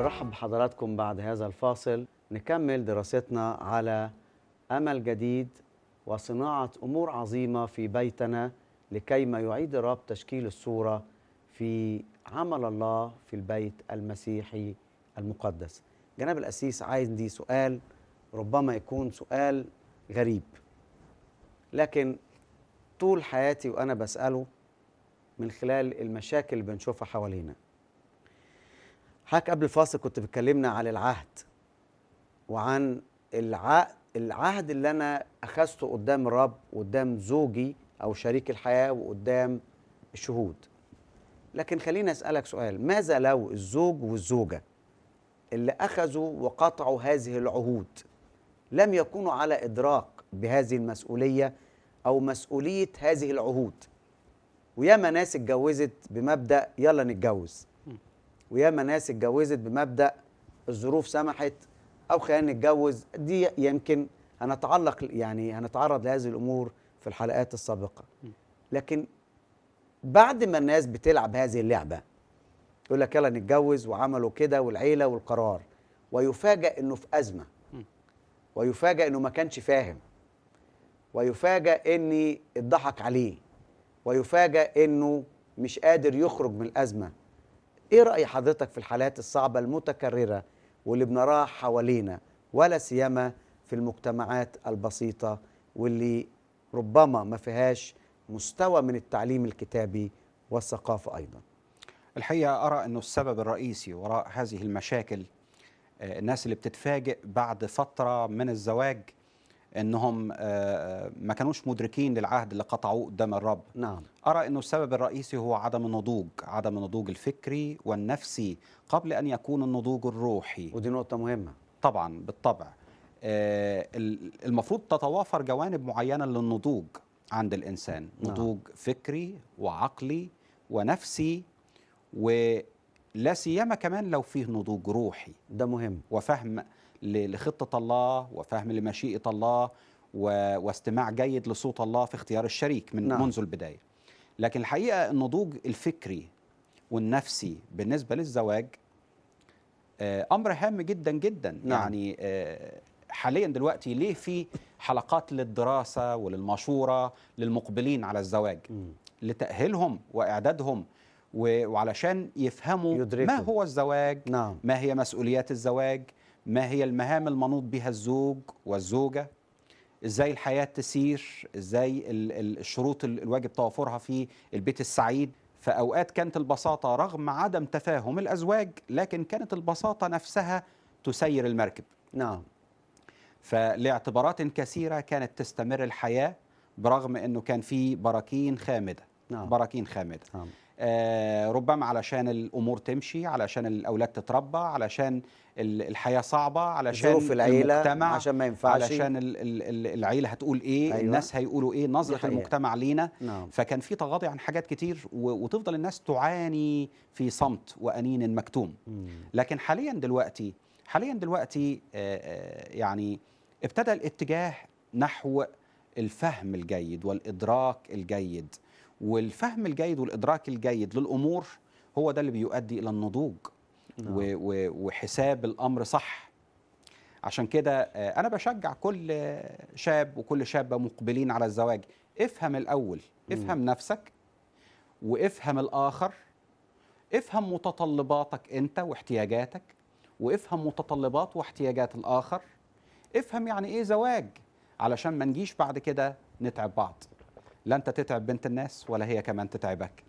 نرحب بحضراتكم بعد هذا الفاصل نكمل دراستنا على امل جديد وصناعه امور عظيمه في بيتنا لكيما يعيد الرب تشكيل الصوره في عمل الله في البيت المسيحي المقدس. جناب القسيس عندي سؤال ربما يكون سؤال غريب لكن طول حياتي وانا بساله من خلال المشاكل اللي بنشوفها حوالينا. حضرتك قبل الفاصل كنت بتكلمنا عن العهد وعن العهد العهد اللي انا اخذته قدام الرب وقدام زوجي او شريك الحياه وقدام الشهود لكن خليني اسالك سؤال ماذا لو الزوج والزوجه اللي اخذوا وقطعوا هذه العهود لم يكونوا على ادراك بهذه المسؤوليه او مسؤوليه هذه العهود وياما ناس اتجوزت بمبدا يلا نتجوز وياما ناس اتجوزت بمبدا الظروف سمحت او خلينا نتجوز دي يمكن هنتعلق يعني هنتعرض لهذه الامور في الحلقات السابقه لكن بعد ما الناس بتلعب هذه اللعبه يقول لك يلا نتجوز وعملوا كده والعيله والقرار ويفاجأ انه في ازمه ويفاجأ انه ما كانش فاهم ويفاجأ اني اتضحك عليه ويفاجأ انه مش قادر يخرج من الازمه ايه رأي حضرتك في الحالات الصعبه المتكرره واللي بنراها حوالينا ولا سيما في المجتمعات البسيطه واللي ربما ما فيهاش مستوى من التعليم الكتابي والثقافه ايضا الحقيقة أرى أنه السبب الرئيسي وراء هذه المشاكل آه، الناس اللي بتتفاجئ بعد فترة من الزواج أنهم آه، ما كانوش مدركين للعهد اللي قطعوه قدام الرب نعم أرى أنه السبب الرئيسي هو عدم النضوج عدم النضوج الفكري والنفسي قبل أن يكون النضوج الروحي ودي نقطه مهمه طبعا بالطبع آه، ال- المفروض تتوافر جوانب معينة للنضوج عند الإنسان نعم. نضوج فكري وعقلي ونفسي ولا سيما كمان لو فيه نضوج روحي ده مهم وفهم ل- لخطة الله وفهم لمشيئة الله و- واستماع جيد لصوت الله في اختيار الشريك من نعم. منذ البداية لكن الحقيقة النضوج الفكري والنفسي بالنسبة للزواج آه، أمر هام جدا جدا نعم. يعني آه، حاليا دلوقتي ليه في حلقات للدراسة وللمشورة للمقبلين على الزواج مم. لتأهيلهم وإعدادهم و- وعلشان يفهموا يدركوا. ما هو الزواج نعم ما هي مسؤوليات الزواج ما هي المهام المنوط بها الزوج والزوجة ازاي الحياة تسير ازاي ال- ال- الشروط ال- الواجب توافرها في البيت السعيد فأوقات كانت البساطة رغم عدم تفاهم الأزواج لكن كانت البساطة نفسها تسير المركب نعم فلاعتبارات كثيرة كانت تستمر الحياة برغم أنه كان في براكين خامدة نعم براكين خامدة نعم آه، ربما علشان الامور تمشي علشان الاولاد تتربى علشان ال- الحياه صعبه علشان ظروف العيله المجتمع عشان ما ينفعش علشان ال- ال- ال- العيله هتقول ايه أيوة. أيوة. الناس هيقولوا ايه نظره حقيقة. المجتمع لينا نعم فكان في تغاضي عن حاجات كتير و- وتفضل الناس تعاني في صمت وانين مكتوم مم. لكن حاليا دلوقتي حاليا دلوقتي آه، آه، يعني ابتدى الاتجاه نحو الفهم الجيد والادراك الجيد والفهم الجيد والادراك الجيد للامور هو ده اللي بيؤدي الى النضوج نعم. و- و- وحساب الامر صح عشان كده آه، انا بشجع كل آه، شاب وكل شابه مقبلين على الزواج افهم الاول افهم نفسك وافهم الاخر افهم متطلباتك انت واحتياجاتك وافهم متطلبات واحتياجات الاخر افهم يعني ايه زواج علشان ما نجيش بعد كده نتعب بعض لا انت تتعب بنت الناس ولا هي كمان تتعبك